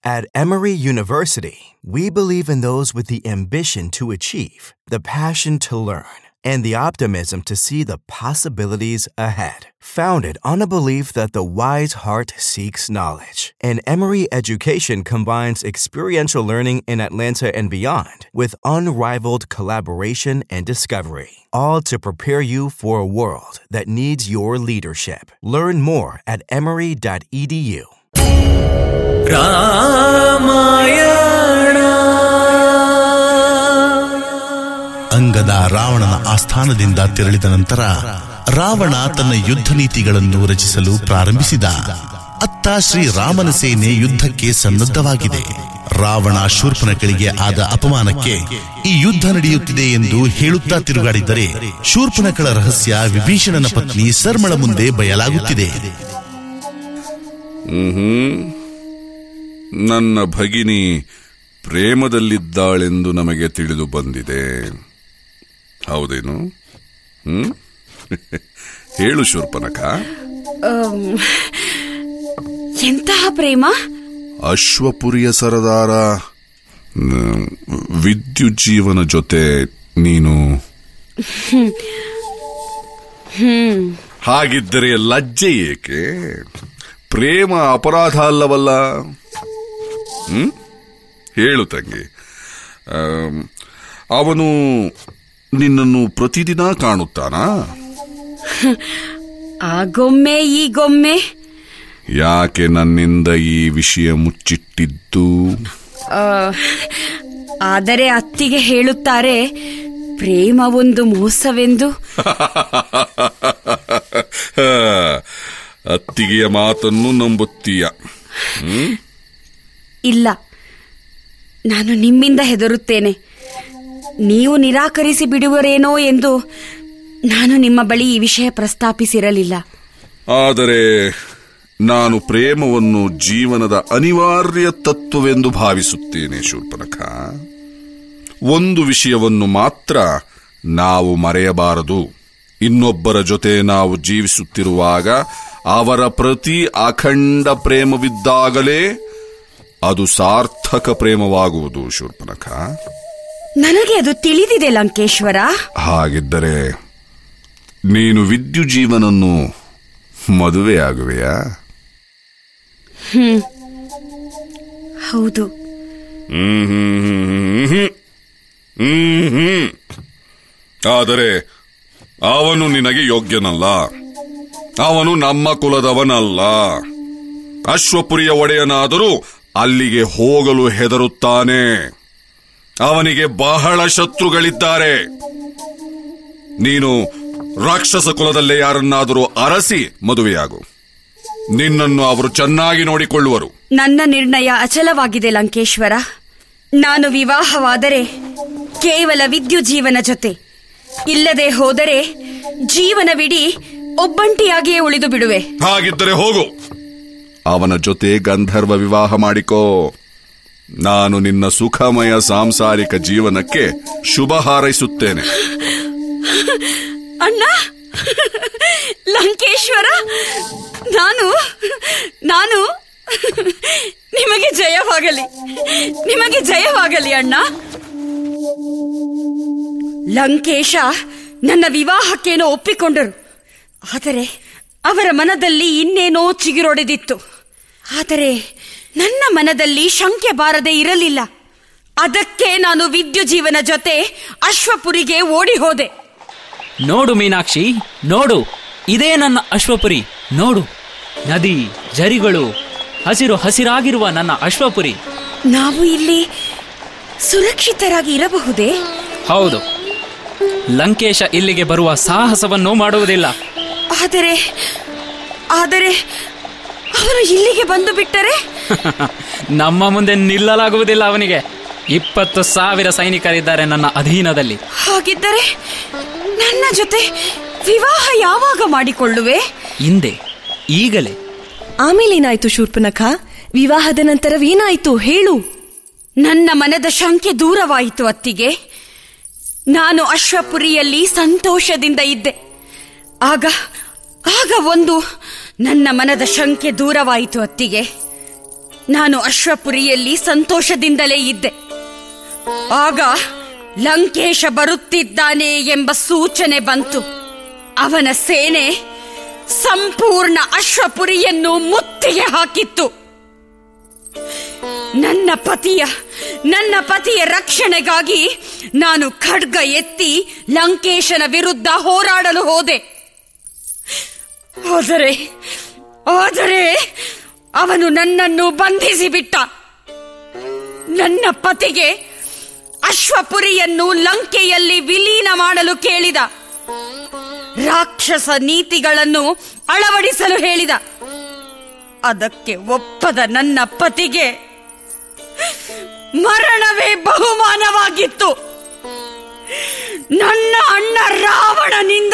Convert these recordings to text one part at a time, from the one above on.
At Emory University, we believe in those with the ambition to achieve, the passion to learn, and the optimism to see the possibilities ahead. Founded on a belief that the wise heart seeks knowledge, and Emory education combines experiential learning in Atlanta and beyond with unrivaled collaboration and discovery, all to prepare you for a world that needs your leadership. Learn more at emory.edu. Ramayana ಅಂಗದ ರಾವಣನ ಆಸ್ಥಾನದಿಂದ ತೆರಳಿದ ನಂತರ ರಾವಣ ತನ್ನ ಯುದ್ಧ ನೀತಿಗಳನ್ನು ರಚಿಸಲು ಪ್ರಾರಂಭಿಸಿದ ಅತ್ತ ಶ್ರೀ ರಾಮನ ಸೇನೆ ಯುದ್ಧಕ್ಕೆ ಸನ್ನದ್ಧವಾಗಿದೆ ರಾವಣ ಶೂರ್ಪನಕಳಿಗೆ ಆದ ಅಪಮಾನಕ್ಕೆ ಈ ಯುದ್ಧ ನಡೆಯುತ್ತಿದೆ ಎಂದು ಹೇಳುತ್ತಾ ತಿರುಗಾಡಿದ್ದರೆ ಶೂರ್ಪನಕಳ ರಹಸ್ಯ ವಿಭೀಷಣನ ಪತ್ನಿ ಸರ್ಮಳ ಮುಂದೆ ಬಯಲಾಗುತ್ತಿದೆ ನನ್ನ ಭಗಿನಿ ಪ್ರೇಮದಲ್ಲಿದ್ದಾಳೆಂದು ನಮಗೆ ತಿಳಿದು ಬಂದಿದೆ ಹೌದೇನು ಹ್ಮ್ ಹೇಳು ಶೂರ್ಪನಕ ಎಂತಹ ಪ್ರೇಮ ಅಶ್ವಪುರಿಯ ಸರದಾರ ಮ್, ವಿದ್ಯುಜ್ಜೀವನ ಜೊತೆ ನೀನು ಹಾಗಿದ್ದರೆ ಲಜ್ಜೆ ಏಕೆ ಪ್ರೇಮ ಅಪರಾಧ ಅಲ್ಲವಲ್ಲ ಹ್ಮ್ ಹೇಳು ತಂಗಿ ಆಮ್, ಅವನು ನಿನ್ನನ್ನು ಪ್ರತಿದಿನ ಕಾಣುತ್ತಾನಾ ಆಗೊಮ್ಮೆ ಈಗೊಮ್ಮೆ ಯಾಕೆ ನನ್ನಿಂದ ಈ ವಿಷಯ ಮುಚ್ಚಿಟ್ಟಿದ್ದು ಆ, ಆದರೆ ಅತ್ತಿಗೆ ಹೇಳುತ್ತಾರೆ ಪ್ರೇಮ ಒಂದು ಮೋಸವೆಂದು ಅತ್ತಿಗೆಯ ಮಾತನ್ನು ನಂಬುತ್ತೀಯ ಇಲ್ಲ ನಾನು ನಿಮ್ಮಿಂದ ಹೆದರುತ್ತೇನೆ ನೀವು ನಿರಾಕರಿಸಿ ಬಿಡುವರೇನೋ ಎಂದು ನಾನು ನಿಮ್ಮ ಬಳಿ ಈ ವಿಷಯ ಪ್ರಸ್ತಾಪಿಸಿರಲಿಲ್ಲ ಆದರೆ ನಾನು ಪ್ರೇಮವನ್ನು ಜೀವನದ ಅನಿವಾರ್ಯ ತತ್ವವೆಂದು ಭಾವಿಸುತ್ತೇನೆ ಶೂರ್ಪನಖ ಒಂದು ವಿಷಯವನ್ನು ಮಾತ್ರ ನಾವು ಮರೆಯಬಾರದು ಇನ್ನೊಬ್ಬರ ಜೊತೆ ನಾವು ಜೀವಿಸುತ್ತಿರುವಾಗ ಅವರ ಪ್ರತಿ ಅಖಂಡ ಪ್ರೇಮವಿದ್ದಾಗಲೇ ಅದು ಸಾರ್ಥಕ ಪ್ರೇಮವಾಗುವುದು ಶೂರ್ಪನಖ ನನಗೆ ಅದು ತಿಳಿದಿದೆ ಲಂಕೇಶ್ವರ ಹಾಗಿದ್ದರೆ ನೀನು ವಿದ್ಯುಜೀವನನ್ನು ಮದುವೆಯಾಗುವೆಯಾ ಹೌದು ಹ್ಮ್ ಹ್ಮ್ ಹ್ಮ್ ಹ್ಮ್ ಹ್ಮ್ ಹ್ಮ್. ಆದರೆ ಅವನು ನಿನಗೆ ಯೋಗ್ಯನಲ್ಲ ಅವನು ನಮ್ಮ ಕುಲದವನಲ್ಲ ಅಶ್ವಪುರಿಯ ಒಡೆಯನಾದರೂ ಅಲ್ಲಿಗೆ ಹೋಗಲು ಹೆದರುತ್ತಾನೆ ಅವನಿಗೆ ಬಹಳ ಶತ್ರುಗಳಿದ್ದಾರೆ ನೀನು ರಾಕ್ಷಸ ಕುಲದಲ್ಲೇ ಯಾರನ್ನಾದರೂ ಅರಸಿ ಮದುವೆಯಾಗು ನಿನ್ನನ್ನು ಅವರು ಚೆನ್ನಾಗಿ ನೋಡಿಕೊಳ್ಳುವರು ನನ್ನ ನಿರ್ಣಯ ಅಚಲವಾಗಿದೆ ಲಂಕೇಶ್ವರ ನಾನು ವಿವಾಹವಾದರೆ ಕೇವಲ ವಿದ್ಯುಜೀವನ ಜೊತೆ ಇಲ್ಲದೆ ಹೋದರೆ ಜೀವನವಿಡೀ ಒಬ್ಬಂಟಿಯಾಗಿಯೇ ಉಳಿದು ಬಿಡುವೆ ಹಾಗಿದ್ದರೆ ಹೋಗು ಅವನ ಜೊತೆ ಗಂಧರ್ವ ವಿವಾಹ ಮಾಡಿಕೋ ನಾನು ನಿನ್ನ ಸುಖಮಯ ಸಾಂಸಾರಿಕ ಜೀವನಕ್ಕೆ ಶುಭ ಹಾರೈಸುತ್ತೇನೆ ಅಣ್ಣ ಲಂಕೇಶ್ವರ ನಾನು ನಾನು ನಿಮಗೆ ಜಯವಾಗಲಿ ನಿಮಗೆ ಜಯವಾಗಲಿ ಅಣ್ಣ ಲಂಕೇಶ ನನ್ನ ವಿವಾಹಕ್ಕೇನೋ ಒಪ್ಪಿಕೊಂಡರು ಆದರೆ ಅವರ ಮನದಲ್ಲಿ ಇನ್ನೇನೋ ಚಿಗುರೊಡೆದಿತ್ತು ಆದರೆ ನನ್ನ ಮನದಲ್ಲಿ ಶಂಕೆ ಬಾರದೆ ಇರಲಿಲ್ಲ ಅದಕ್ಕೆ ನಾನು ವಿದ್ಯುಜೀವನ ಜೊತೆ ಅಶ್ವಪುರಿಗೆ ಓಡಿ ಹೋದೆ ನೋಡು ಮೀನಾಕ್ಷಿ ನೋಡು ಇದೇ ನನ್ನ ಅಶ್ವಪುರಿ ನೋಡು ನದಿ ಜರಿಗಳು ಹಸಿರು ಹಸಿರಾಗಿರುವ ನನ್ನ ಅಶ್ವಪುರಿ ನಾವು ಇಲ್ಲಿ ಸುರಕ್ಷಿತರಾಗಿ ಇರಬಹುದೇ ಹೌದು ಲಂಕೇಶ ಇಲ್ಲಿಗೆ ಬರುವ ಸಾಹಸವನ್ನು ಮಾಡುವುದಿಲ್ಲ ಆದರೆ ಆದರೆ ಅವರು ಇಲ್ಲಿಗೆ ಬಂದು ಬಿಟ್ಟರೆ ನಮ್ಮ ಮುಂದೆ ನಿಲ್ಲಲಾಗುವುದಿಲ್ಲ ಅವನಿಗೆ ಇಪ್ಪತ್ತು ಸಾವಿರ ಸೈನಿಕರಿದ್ದಾರೆ ನನ್ನ ಅಧೀನದಲ್ಲಿ ಹಾಗಿದ್ದರೆ ನನ್ನ ಜೊತೆ ವಿವಾಹ ಯಾವಾಗ ಮಾಡಿಕೊಳ್ಳುವೆ ಹಿಂದೆ ಈಗಲೇ ಆಮೇಲೇನಾಯ್ತು ಶೂರ್ಪನಖ ವಿವಾಹದ ನಂತರವೇನಾಯ್ತು ಹೇಳು ನನ್ನ ಮನದ ಶಂಕೆ ದೂರವಾಯಿತು ಅತ್ತಿಗೆ ನಾನು ಅಶ್ವಪುರಿಯಲ್ಲಿ ಸಂತೋಷದಿಂದ ಇದ್ದೆ ಆಗ ಆಗ ಒಂದು ನನ್ನ ಮನದ ಶಂಕೆ ದೂರವಾಯಿತು ಅತ್ತಿಗೆ ನಾನು ಅಶ್ವಪುರಿಯಲ್ಲಿ ಸಂತೋಷದಿಂದಲೇ ಇದ್ದೆ ಆಗ ಲಂಕೇಶ ಬರುತ್ತಿದ್ದಾನೆ ಎಂಬ ಸೂಚನೆ ಬಂತು ಅವನ ಸೇನೆ ಸಂಪೂರ್ಣ ಅಶ್ವಪುರಿಯನ್ನು ಮುತ್ತಿಗೆ ಹಾಕಿತ್ತು ನನ್ನ ಪತಿಯ ನನ್ನ ಪತಿಯ ರಕ್ಷಣೆಗಾಗಿ ನಾನು ಖಡ್ಗ ಎತ್ತಿ ಲಂಕೇಶನ ವಿರುದ್ಧ ಹೋರಾಡಲು ಹೋದೆ ಆದರೆ ಆದರೆ ಅವನು ನನ್ನನ್ನು ಬಂಧಿಸಿ ಬಿಟ್ಟ ನನ್ನ ಪತಿಗೆ ಅಶ್ವಪುರಿಯನ್ನು ಲಂಕೆಯಲ್ಲಿ ವಿಲೀನ ಮಾಡಲು ಕೇಳಿದ ರಾಕ್ಷಸ ನೀತಿಗಳನ್ನು ಅಳವಡಿಸಲು ಹೇಳಿದ ಅದಕ್ಕೆ ಒಪ್ಪದ ನನ್ನ ಪತಿಗೆ ಮರಣವೇ ಬಹುಮಾನವಾಗಿತ್ತು ನನ್ನ ಅಣ್ಣ ರಾವಣನಿಂದ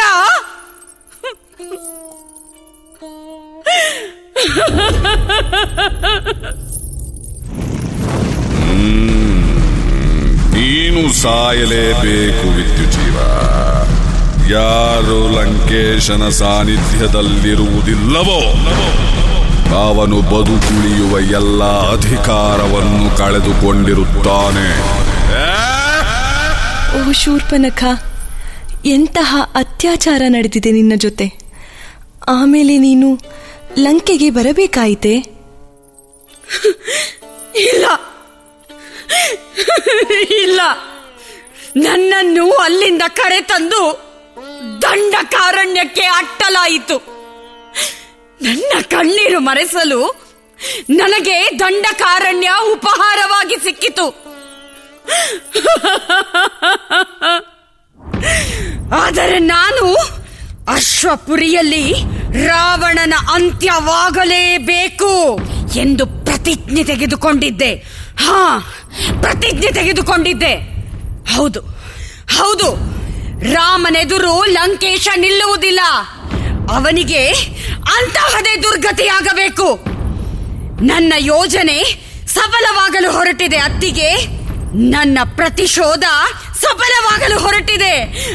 ನೀನು ಸಾಯಲೇಬೇಕು ವಿದ್ಯುಜೀವ ಯಾರು ಲಂಕೇಶನ ಸಾನ್ನಿಧ್ಯದಲ್ಲಿರುವುದಿಲ್ಲವೋ ಅವನು ಬದುಕುಳಿಯುವ ಎಲ್ಲ ಅಧಿಕಾರವನ್ನು ಕಳೆದುಕೊಂಡಿರುತ್ತಾನೆ ಓ ಶೂರ್ಪನಖ ಎಂತಹ ಅತ್ಯಾಚಾರ ನಡೆದಿದೆ ನಿನ್ನ ಜೊತೆ ಆಮೇಲೆ ನೀನು ಲಂಕೆಗೆ ಬರಬೇಕಾಯಿತೆ ಇಲ್ಲ ಇಲ್ಲ ನನ್ನನ್ನು ಅಲ್ಲಿಂದ ಕರೆತಂದು ದಂಡಕಾರಣ್ಯಕ್ಕೆ ಅಟ್ಟಲಾಯಿತು ನನ್ನ ಕಣ್ಣೀರು ಮರೆಸಲು ನನಗೆ ದಂಡಕಾರಣ್ಯ ಉಪಹಾರವಾಗಿ ಸಿಕ್ಕಿತು ಆದರೆ ನಾನು ಅಶ್ವಪುರಿಯಲ್ಲಿ ರಾವಣನ ಅಂತ್ಯವಾಗಲೇಬೇಕು ಎಂದು ಪ್ರತಿಜ್ಞೆ ತೆಗೆದುಕೊಂಡಿದ್ದೆ ಹಾ ಪ್ರತಿಜ್ಞೆ ತೆಗೆದುಕೊಂಡಿದ್ದೆ ಹೌದು ಹೌದು ರಾಮನೆದುರು ಲಂಕೇಶ ನಿಲ್ಲುವುದಿಲ್ಲ ಅವನಿಗೆ ಅಂತಹದೇ ದುರ್ಗತಿಯಾಗಬೇಕು ನನ್ನ ಯೋಜನೆ ಸಫಲವಾಗಲು ಹೊರಟಿದೆ ಅತ್ತಿಗೆ ನನ್ನ ಪ್ರತಿಶೋಧ ಸಫಲವಾಗಲು ಹೊರಟಿದೆ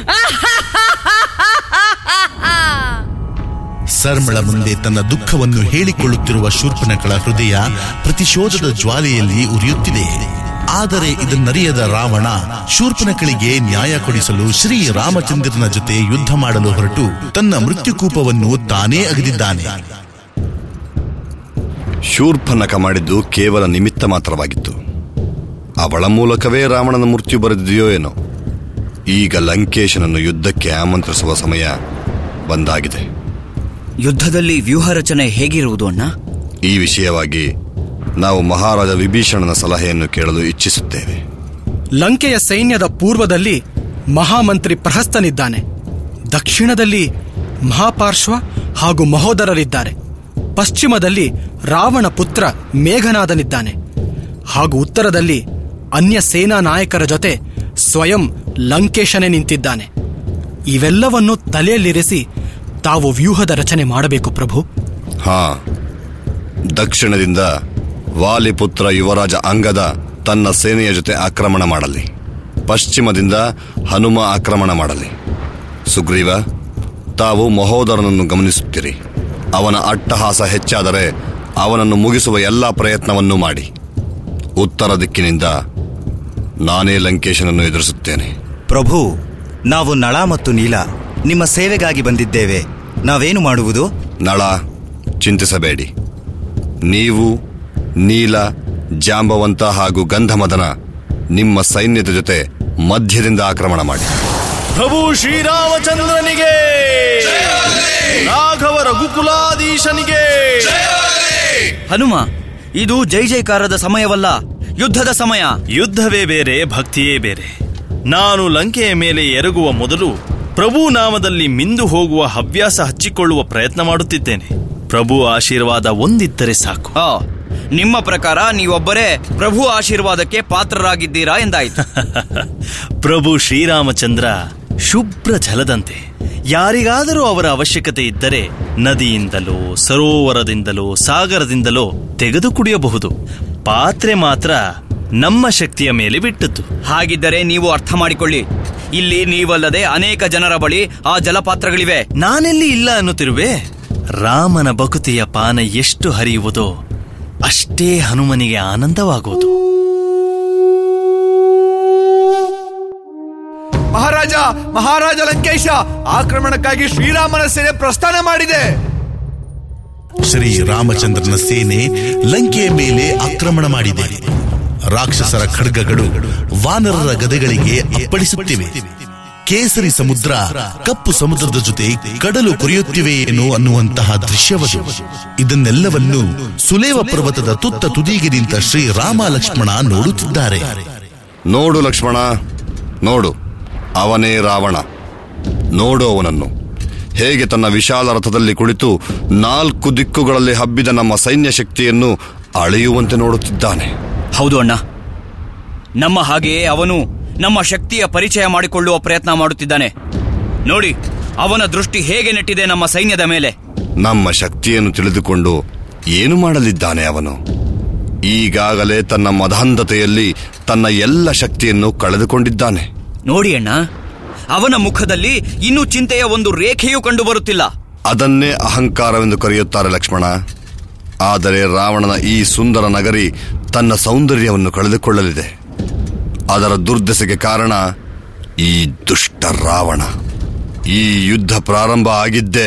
ಸರ್ಮಳ ಮುಂದೆ ತನ್ನ ದುಃಖವನ್ನು ಹೇಳಿಕೊಳ್ಳುತ್ತಿರುವ ಶೂರ್ಪನಕಳ ಹೃದಯ ಪ್ರತಿಶೋಧದ ಜ್ವಾಲೆಯಲ್ಲಿ ಉರಿಯುತ್ತಿದೆ ಆದರೆ ಇದನ್ನರಿಯದ ರಾವಣ ಶೂರ್ಪನಕಳಿಗೆ ನ್ಯಾಯ ಕೊಡಿಸಲು ಶ್ರೀ ರಾಮಚಂದ್ರನ ಜೊತೆ ಯುದ್ಧ ಮಾಡಲು ಹೊರಟು ತನ್ನ ಮೃತ್ಯುಕೂಪವನ್ನು ತಾನೇ ಅಗದಿದ್ದಾನೆ ಶೂರ್ಪನಕ ಮಾಡಿದ್ದು ಕೇವಲ ನಿಮಿತ್ತ ಮಾತ್ರವಾಗಿತ್ತು ಅವಳ ಮೂಲಕವೇ ರಾವಣನ ಮೃತ್ಯು ಬರೆದಿದೆಯೋ ಏನೋ ಈಗ ಲಂಕೇಶನನ್ನು ಯುದ್ಧಕ್ಕೆ ಆಮಂತ್ರಿಸುವ ಸಮಯ ಬಂದಾಗಿದೆ ಯುದ್ಧದಲ್ಲಿ ವ್ಯೂಹ ರಚನೆ ಹೇಗಿರುವುದು ಅಣ್ಣ ಈ ವಿಷಯವಾಗಿ ನಾವು ಮಹಾರಾಜ ವಿಭೀಷಣನ ಸಲಹೆಯನ್ನು ಕೇಳಲು ಇಚ್ಛಿಸುತ್ತೇವೆ ಲಂಕೆಯ ಸೈನ್ಯದ ಪೂರ್ವದಲ್ಲಿ ಮಹಾಮಂತ್ರಿ ಪ್ರಹಸ್ತನಿದ್ದಾನೆ ದಕ್ಷಿಣದಲ್ಲಿ ಮಹಾಪಾರ್ಶ್ವ ಹಾಗೂ ಮಹೋದರರಿದ್ದಾರೆ ಪಶ್ಚಿಮದಲ್ಲಿ ರಾವಣ ಪುತ್ರ ಮೇಘನಾದನಿದ್ದಾನೆ ಹಾಗೂ ಉತ್ತರದಲ್ಲಿ ಅನ್ಯ ಸೇನಾ ನಾಯಕರ ಜೊತೆ ಸ್ವಯಂ ಲಂಕೇಶನೇ ನಿಂತಿದ್ದಾನೆ ಇವೆಲ್ಲವನ್ನು ತಲೆಯಲ್ಲಿರಿಸಿ ತಾವು ವ್ಯೂಹದ ರಚನೆ ಮಾಡಬೇಕು ಪ್ರಭು ಹಾ ದಕ್ಷಿಣದಿಂದ ವಾಲಿಪುತ್ರ ಯುವರಾಜ ಅಂಗದ ತನ್ನ ಸೇನೆಯ ಜೊತೆ ಆಕ್ರಮಣ ಮಾಡಲಿ ಪಶ್ಚಿಮದಿಂದ ಹನುಮ ಆಕ್ರಮಣ ಮಾಡಲಿ ಸುಗ್ರೀವ ತಾವು ಮಹೋದರನನ್ನು ಗಮನಿಸುತ್ತೀರಿ ಅವನ ಅಟ್ಟಹಾಸ ಹೆಚ್ಚಾದರೆ ಅವನನ್ನು ಮುಗಿಸುವ ಎಲ್ಲ ಪ್ರಯತ್ನವನ್ನೂ ಮಾಡಿ ಉತ್ತರ ದಿಕ್ಕಿನಿಂದ ನಾನೇ ಲಂಕೇಶನನ್ನು ಎದುರಿಸುತ್ತೇನೆ ಪ್ರಭು ನಾವು ನಳ ಮತ್ತು ನೀಲ ನಿಮ್ಮ ಸೇವೆಗಾಗಿ ಬಂದಿದ್ದೇವೆ ನಾವೇನು ಮಾಡುವುದು ನಳ ಚಿಂತಿಸಬೇಡಿ ನೀವು ನೀಲ ಜಾಂಬವಂತ ಹಾಗೂ ಗಂಧಮದನ ನಿಮ್ಮ ಸೈನ್ಯದ ಜೊತೆ ಮಧ್ಯದಿಂದ ಆಕ್ರಮಣ ಮಾಡಿ ಪ್ರಭು ಶ್ರೀರಾಮಚಂದ್ರನಿಗೆ ರಾಘವ ರಘುಕುಲಾಧೀಶನಿಗೆ ಹನುಮ ಇದು ಜೈ ಜೈಕಾರದ ಸಮಯವಲ್ಲ ಯುದ್ಧದ ಸಮಯ ಯುದ್ಧವೇ ಬೇರೆ ಭಕ್ತಿಯೇ ಬೇರೆ ನಾನು ಲಂಕೆಯ ಮೇಲೆ ಎರಗುವ ಮೊದಲು ಪ್ರಭು ನಾಮದಲ್ಲಿ ಮಿಂದು ಹೋಗುವ ಹವ್ಯಾಸ ಹಚ್ಚಿಕೊಳ್ಳುವ ಪ್ರಯತ್ನ ಮಾಡುತ್ತಿದ್ದೇನೆ ಪ್ರಭು ಆಶೀರ್ವಾದ ಒಂದಿದ್ದರೆ ಸಾಕು ಆ, ನಿಮ್ಮ ಪ್ರಕಾರ ನೀವೊಬ್ಬರೇ ಪ್ರಭು ಆಶೀರ್ವಾದಕ್ಕೆ ಪಾತ್ರರಾಗಿದ್ದೀರಾ ಎಂದಾಯ್ತು ಪ್ರಭು ಶ್ರೀರಾಮಚಂದ್ರ ಶುಭ್ರ ಜಲದಂತೆ ಯಾರಿಗಾದರೂ ಅವರ ಅವಶ್ಯಕತೆ ಇದ್ದರೆ ನದಿಯಿಂದಲೋ ಸರೋವರದಿಂದಲೋ ಸಾಗರದಿಂದಲೋ ತೆಗೆದು ಕುಡಿಯಬಹುದು ಪಾತ್ರೆ ಮಾತ್ರ ನಮ್ಮ ಶಕ್ತಿಯ ಮೇಲೆ ಬಿಟ್ಟದ್ದು ಹಾಗಿದ್ದರೆ ನೀವು ಅರ್ಥ ಮಾಡಿಕೊಳ್ಳಿ ಇಲ್ಲಿ ನೀವಲ್ಲದೆ ಅನೇಕ ಜನರ ಬಳಿ ಆ ಜಲಪಾತ್ರಗಳಿವೆ ನಾನೆಲ್ಲಿ ಇಲ್ಲ ಅನ್ನುತ್ತಿರುವೆ ರಾಮನ ಬಕುತಿಯ ಪಾನ ಎಷ್ಟು ಹರಿಯುವುದೋ ಅಷ್ಟೇ ಹನುಮನಿಗೆ ಆನಂದವಾಗುವುದು ಮಹಾರಾಜ ಮಹಾರಾಜ ಲಂಕೇಶ ಆಕ್ರಮಣಕ್ಕಾಗಿ ಶ್ರೀರಾಮನ ಸೇನೆ ಪ್ರಸ್ಥಾನ ಮಾಡಿದೆ ಶ್ರೀ ರಾಮಚಂದ್ರನ ಸೇನೆ ಲಂಕೆಯ ಮೇಲೆ ಆಕ್ರಮಣ ಮಾಡಿದೆ ರಾಕ್ಷಸರ ಖಡ್ಗಗಳು ವಾನರರ ಗದೆಗಳಿಗೆ ಅಪ್ಪಳಿಸುತ್ತಿವೆ ಕೇಸರಿ ಸಮುದ್ರ ಕಪ್ಪು ಸಮುದ್ರದ ಜೊತೆ ಕಡಲು ಕೊರೆಯುತ್ತಿವೆಯೇನೋ ಅನ್ನುವಂತಹ ದೃಶ್ಯವದು ಇದನ್ನೆಲ್ಲವನ್ನು ಸುಲೇವ ಪರ್ವತದ ತುತ್ತ ತುದಿಗೆ ನಿಂತ ಶ್ರೀ ರಾಮ ಲಕ್ಷ್ಮಣ ನೋಡುತ್ತಿದ್ದಾರೆ ನೋಡು ಲಕ್ಷ್ಮಣ ನೋಡು ಅವನೇ ರಾವಣ ನೋಡು ಅವನನ್ನು ಹೇಗೆ ತನ್ನ ವಿಶಾಲ ರಥದಲ್ಲಿ ಕುಳಿತು ನಾಲ್ಕು ದಿಕ್ಕುಗಳಲ್ಲಿ ಹಬ್ಬಿದ ನಮ್ಮ ಸೈನ್ಯ ಶಕ್ತಿಯನ್ನು ಅಳೆಯುವಂತೆ ನೋಡುತ್ತಿದ್ದಾನೆ ಹೌದು ಅಣ್ಣ ನಮ್ಮ ಹಾಗೆಯೇ ಅವನು ನಮ್ಮ ಶಕ್ತಿಯ ಪರಿಚಯ ಮಾಡಿಕೊಳ್ಳುವ ಪ್ರಯತ್ನ ಮಾಡುತ್ತಿದ್ದಾನೆ ನೋಡಿ ಅವನ ದೃಷ್ಟಿ ಹೇಗೆ ನೆಟ್ಟಿದೆ ನಮ್ಮ ಸೈನ್ಯದ ಮೇಲೆ ನಮ್ಮ ಶಕ್ತಿಯನ್ನು ತಿಳಿದುಕೊಂಡು ಏನು ಮಾಡಲಿದ್ದಾನೆ ಅವನು ಈಗಾಗಲೇ ತನ್ನ ಮದಾಂಧತೆಯಲ್ಲಿ ತನ್ನ ಎಲ್ಲ ಶಕ್ತಿಯನ್ನು ಕಳೆದುಕೊಂಡಿದ್ದಾನೆ ನೋಡಿ ಅಣ್ಣ ಅವನ ಮುಖದಲ್ಲಿ ಇನ್ನೂ ಚಿಂತೆಯ ಒಂದು ರೇಖೆಯೂ ಕಂಡು ಬರುತ್ತಿಲ್ಲ ಅದನ್ನೇ ಅಹಂಕಾರವೆಂದು ಕರೆಯುತ್ತಾರೆ ಲಕ್ಷ್ಮಣ ಆದರೆ ರಾವಣನ ಈ ಸುಂದರ ನಗರಿ ತನ್ನ ಸೌಂದರ್ಯವನ್ನು ಕಳೆದುಕೊಳ್ಳಲಿದೆ ಅದರ ದುರ್ದಶೆಗೆ ಕಾರಣ ಈ ದುಷ್ಟ ರಾವಣ ಈ ಯುದ್ಧ ಪ್ರಾರಂಭ ಆಗಿದ್ದೇ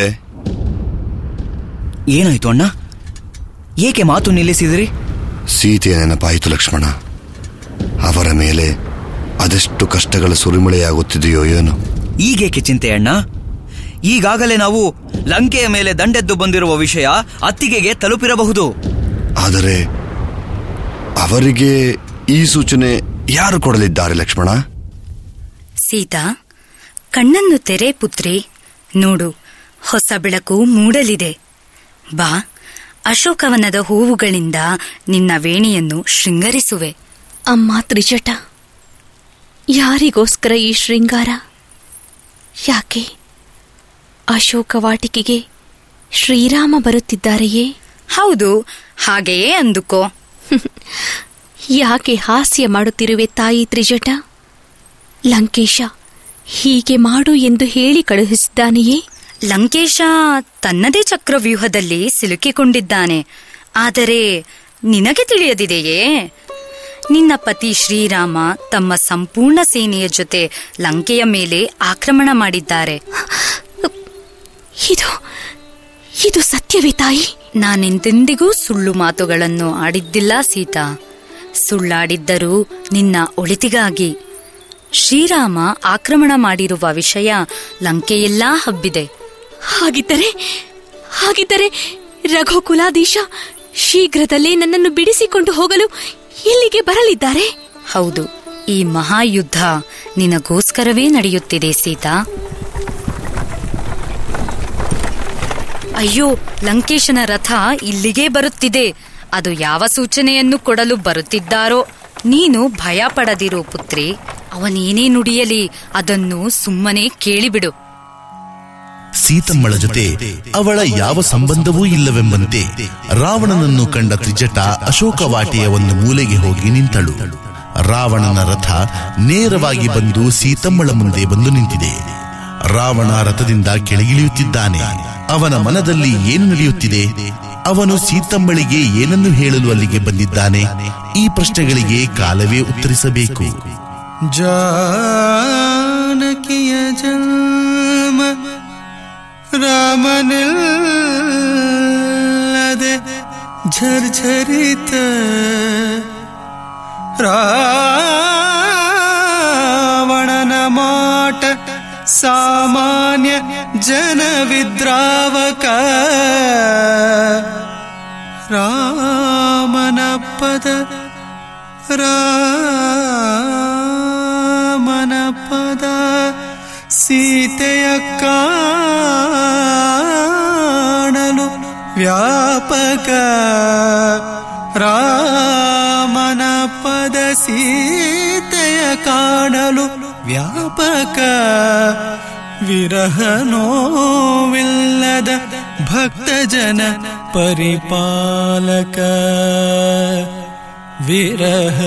ಏನಾಯ್ತು ಅಣ್ಣ ಏಕೆ ಮಾತು ನಿಲ್ಲಿಸಿದಿರಿ ಸೀತೆಯ ನೆನಪಾಯಿತು ಲಕ್ಷ್ಮಣ ಅವರ ಮೇಲೆ ಅದೆಷ್ಟು ಕಷ್ಟಗಳ ಸುರಿಮಳೆಯಾಗುತ್ತಿದೆಯೋ ಏನು ಈಗೇಕೆ ಚಿಂತೆ ಅಣ್ಣ ಈಗಾಗಲೇ ನಾವು ಲಂಕೆಯ ಮೇಲೆ ದಂಡೆದ್ದು ಬಂದಿರುವ ವಿಷಯ ಅತ್ತಿಗೆಗೆ ತಲುಪಿರಬಹುದು ಆದರೆ ಅವರಿಗೆ ಈ ಸೂಚನೆ ಯಾರು ಕೊಡಲಿದ್ದಾರೆ ಲಕ್ಷ್ಮಣ ಸೀತಾ ಕಣ್ಣನ್ನು ತೆರೆ ಪುತ್ರಿ ನೋಡು ಹೊಸ ಬೆಳಕು ಮೂಡಲಿದೆ ಬಾ ಅಶೋಕವನದ ಹೂವುಗಳಿಂದ ನಿನ್ನ ವೇಣಿಯನ್ನು ಶೃಂಗರಿಸುವೆ ಅಮ್ಮ ತ್ರಿಜಟ ಯಾರಿಗೋಸ್ಕರ ಈ ಶೃಂಗಾರ ಯಾಕೆ ಅಶೋಕ ವಾಟಿಕೆಗೆ ಶ್ರೀರಾಮ ಬರುತ್ತಿದ್ದಾರೆಯೇ ಹೌದು ಹಾಗೆಯೇ ಅಂದುಕೋ ಯಾಕೆ ಹಾಸ್ಯ ಮಾಡುತ್ತಿರುವೆ ತಾಯಿ ತ್ರಿಜಟ ಲಂಕೇಶ ಹೀಗೆ ಮಾಡು ಎಂದು ಹೇಳಿ ಕಳುಹಿಸಿದ್ದಾನೆಯೇ ಲಂಕೇಶ ತನ್ನದೇ ಚಕ್ರವ್ಯೂಹದಲ್ಲಿ ಸಿಲುಕಿಕೊಂಡಿದ್ದಾನೆ ಆದರೆ ನಿನಗೆ ತಿಳಿಯದಿದೆಯೇ ನಿನ್ನ ಪತಿ ಶ್ರೀರಾಮ ತಮ್ಮ ಸಂಪೂರ್ಣ ಸೇನೆಯ ಜೊತೆ ಲಂಕೆಯ ಮೇಲೆ ಆಕ್ರಮಣ ಮಾಡಿದ್ದಾರೆ ಇದು ಇದು ಸತ್ಯವೇ ತಾಯಿ ನಾನೆಂದೆಂದಿಗೂ ಸುಳ್ಳು ಮಾತುಗಳನ್ನು ಆಡಿದ್ದಿಲ್ಲ ಸೀತಾ ಸುಳ್ಳಾಡಿದ್ದರೂ ನಿನ್ನ ಒಳಿತಿಗಾಗಿ ಶ್ರೀರಾಮ ಆಕ್ರಮಣ ಮಾಡಿರುವ ವಿಷಯ ಲಂಕೆಯೆಲ್ಲಾ ಹಬ್ಬಿದೆ ಹಾಗಿದ್ದರೆ ಹಾಗಿದ್ದರೆ ರಘುಕುಲಾಧೀಶ ಶೀಘ್ರದಲ್ಲೇ ನನ್ನನ್ನು ಬಿಡಿಸಿಕೊಂಡು ಹೋಗಲು ಇಲ್ಲಿಗೆ ಬರಲಿದ್ದಾರೆ ಹೌದು ಈ ಮಹಾಯುದ್ಧ ನಿನಗೋಸ್ಕರವೇ ನಡೆಯುತ್ತಿದೆ ಸೀತಾ ಅಯ್ಯೋ ಲಂಕೇಶನ ರಥ ಇಲ್ಲಿಗೇ ಬರುತ್ತಿದೆ ಅದು ಯಾವ ಸೂಚನೆಯನ್ನು ಕೊಡಲು ಬರುತ್ತಿದ್ದಾರೋ ನೀನು ಭಯ ಪಡದಿರು ಪುತ್ರಿ ಅವನೇನೇ ನುಡಿಯಲಿ ಅದನ್ನು ಸುಮ್ಮನೆ ಕೇಳಿಬಿಡು ಸೀತಮ್ಮಳ ಜೊತೆ ಅವಳ ಯಾವ ಸಂಬಂಧವೂ ಇಲ್ಲವೆಂಬಂತೆ ರಾವಣನನ್ನು ಕಂಡ ತ್ರಿಜಟ ಅಶೋಕವಾಟಿಯ ಒಂದು ಮೂಲೆಗೆ ಹೋಗಿ ನಿಂತಳು ರಾವಣನ ರಥ ನೇರವಾಗಿ ಬಂದು ಸೀತಮ್ಮಳ ಮುಂದೆ ಬಂದು ನಿಂತಿದೆ ರಾವಣ ರಥದಿಂದ ಕೆಳಗಿಳಿಯುತ್ತಿದ್ದಾನೆ ಅವನ ಮನದಲ್ಲಿ ಏನು ನಡೆಯುತ್ತಿದೆ ಅವನು ಸೀತಮ್ಮಳಿಗೆ ಏನನ್ನು ಹೇಳಲು ಅಲ್ಲಿಗೆ ಬಂದಿದ್ದಾನೆ ಈ ಪ್ರಶ್ನೆಗಳಿಗೆ ಕಾಲವೇ ಉತ್ತರಿಸಬೇಕು ಜಾನಕಿಯ ಜನ್ಮ ರಾಮನಿಲ್ಲದೆ ಝರ್ಝರಿತ ರಾವಣನ ಮಾಟ ಸಾಮಾನ್ಯ ಜನ ವಿದ್ರಾವಕ ರಾಮನ ಪದ ರಾಮನ ಪದ ಸೀತೆಯ ಕಾಣಲು ವ್ಯಾಪಕ ರಾಮನ ಪದ ಸೀತೆಯ ಕಾಣಲು ವ್ಯಾಪಕ ವಿರಹ ನೋವಿಲ್ಲದ ಭಕ್ತ ಜನ ಪರಿಪಾಲಕ ವಿರಹ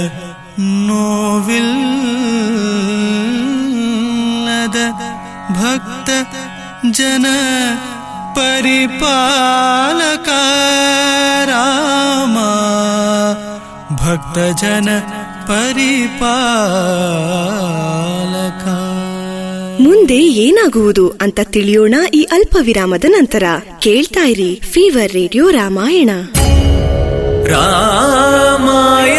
ನೋವಿಲ್ಲದ ಭಕ್ತ ಜನ ಪರಿಪಾಲಕ ರಾಮ ಭಕ್ತಜನ ಪರಿಪಾಲಕ ಮುಂದೆ ಏನಾಗುವುದು ಅಂತ ತಿಳಿಯೋಣ ಈ ಅಲ್ಪ ವಿರಾಮದ ನಂತರ ಕೇಳ್ತಾ ಇರಿ ಫೀವರ್ ರೇಡಿಯೋ ರಾಮಾಯಣ ರಾಮಾಯಣ